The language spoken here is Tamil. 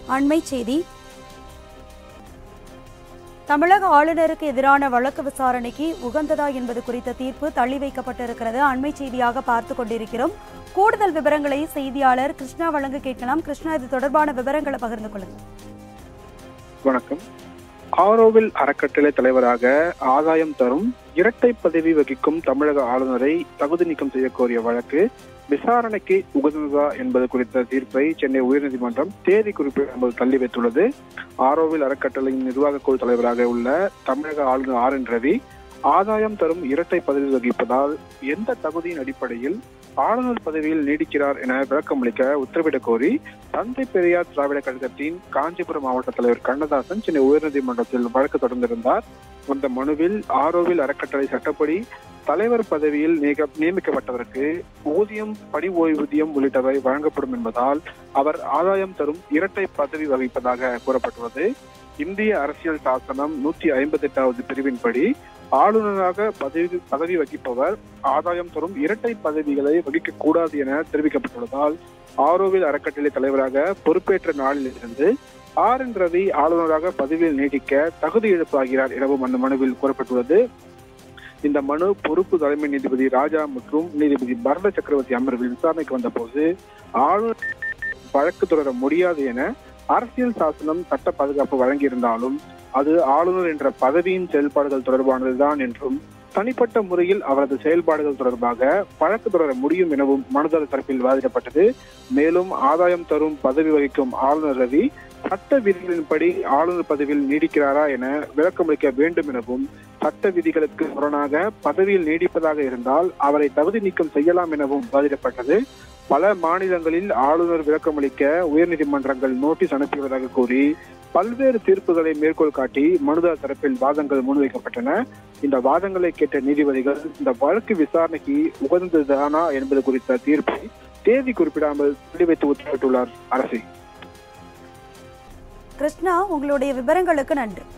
அண்மை செய்தி தமிழக ஆளுநருக்கு எதிரான வழக்கு விசாரணைக்கு உகந்ததா என்பது குறித்த தீர்ப்பு தள்ளி வைக்கப்பட்டிருக்கிறது அண்மை செய்தியாக பார்த்து கொண்டிருக்கிறோம் கூடுதல் விவரங்களை செய்தியாளர் கிருஷ்ணா வழங்க கேட்கலாம் கிருஷ்ணா இது தொடர்பான விவரங்களை பகிர்ந்து கொள்ளுங்கள் வணக்கம் ஆரோவில் அறக்கட்டளை தலைவராக ஆதாயம் தரும் இரட்டை பதவி வகிக்கும் தமிழக ஆளுநரை தகுதி நீக்கம் செய்ய கோரிய வழக்கு விசாரணைக்கு உகந்ததா என்பது குறித்த தீர்ப்பை சென்னை உயர்நீதிமன்றம் தேதி குறிப்பிடாமல் தள்ளி வைத்துள்ளது ஆரோவில் அறக்கட்டளையின் நிர்வாக குழு தலைவராக உள்ள தமிழக ஆளுநர் ஆர் என் ரவி ஆதாயம் தரும் இரட்டை பதவி வகிப்பதால் எந்த தகுதியின் அடிப்படையில் ஆளுநர் பதவியில் நீடிக்கிறார் என விளக்கமளிக்க உத்தரவிடக் கோரி தந்தை பெரியார் திராவிட கழகத்தின் காஞ்சிபுரம் மாவட்ட தலைவர் கண்ணதாசன் சென்னை உயர்நீதிமன்றத்தில் வழக்கு தொடர்ந்திருந்தார் அந்த மனுவில் ஆரோவில் அறக்கட்டளை சட்டப்படி தலைவர் பதவியில் நியக- நியமிக்கப்பட்டவருக்கு ஊதியம் பணி ஓய்வூதியம் உள்ளிட்டவை வழங்கப்படும் என்பதால் அவர் ஆதாயம் தரும் இரட்டை பதவி வகிப்பதாக கூறப்பட்டுள்ளது இந்திய அரசியல் சாசனம் நூற்றி ஐம்பத்தி எட்டாவது பிரிவின்படி ஆளுநராக பதவி பதவி வகிப்பவர் ஆதாயம் தரும் இரட்டை பதவிகளை வகிக்க கூடாது என தெரிவிக்கப்பட்டுள்ளதால் ஆரோவில் அறக்கட்டளை தலைவராக பொறுப்பேற்ற நாளில் இருந்து ஆர் என் ரவி ஆளுநராக பதவியில் நீடிக்க தகுதி இழப்பாகிறார் எனவும் அந்த மனுவில் கூறப்பட்டுள்ளது இந்த மனு பொறுப்பு தலைமை நீதிபதி ராஜா மற்றும் நீதிபதி பரத சக்கரவர்த்தி அமர்வில் விசாரணைக்கு வந்தபோது ஆளுநர் வழக்கு தொடர முடியாது என அரசியல் சாசனம் சட்ட பாதுகாப்பு வழங்கியிருந்தாலும் அது ஆளுநர் என்ற பதவியின் செயல்பாடுகள் தொடர்பானதுதான் என்றும் தனிப்பட்ட முறையில் அவரது செயல்பாடுகள் தொடர்பாக வழக்கு தொடர முடியும் எனவும் மனுதாரர் தரப்பில் வாதிடப்பட்டது மேலும் ஆதாயம் தரும் பதவி வகிக்கும் ஆளுநர் ரவி சட்ட விதிகளின்படி ஆளுநர் பதவியில் நீடிக்கிறாரா என விளக்கமளிக்க வேண்டும் எனவும் சட்ட விதிகளுக்கு முரணாக பதவியில் நீடிப்பதாக இருந்தால் அவரை தகுதி நீக்கம் செய்யலாம் எனவும் வாதிடப்பட்டது பல மாநிலங்களில் ஆளுநர் விளக்கமளிக்க உயர்நீதிமன்றங்கள் நோட்டீஸ் அனுப்பியுள்ளதாக கூறி பல்வேறு தீர்ப்புகளை மேற்கோள் காட்டி மனுதார் தரப்பில் வாதங்கள் முன்வைக்கப்பட்டன இந்த வாதங்களை கேட்ட நீதிபதிகள் இந்த வழக்கு விசாரணைக்கு உகந்ததுதானா என்பது குறித்த தீர்ப்பை தேதி குறிப்பிடாமல் தள்ளி வைத்து உத்தரவிட்டுள்ளார் அரசு கிருஷ்ணா உங்களுடைய விவரங்களுக்கு நன்றி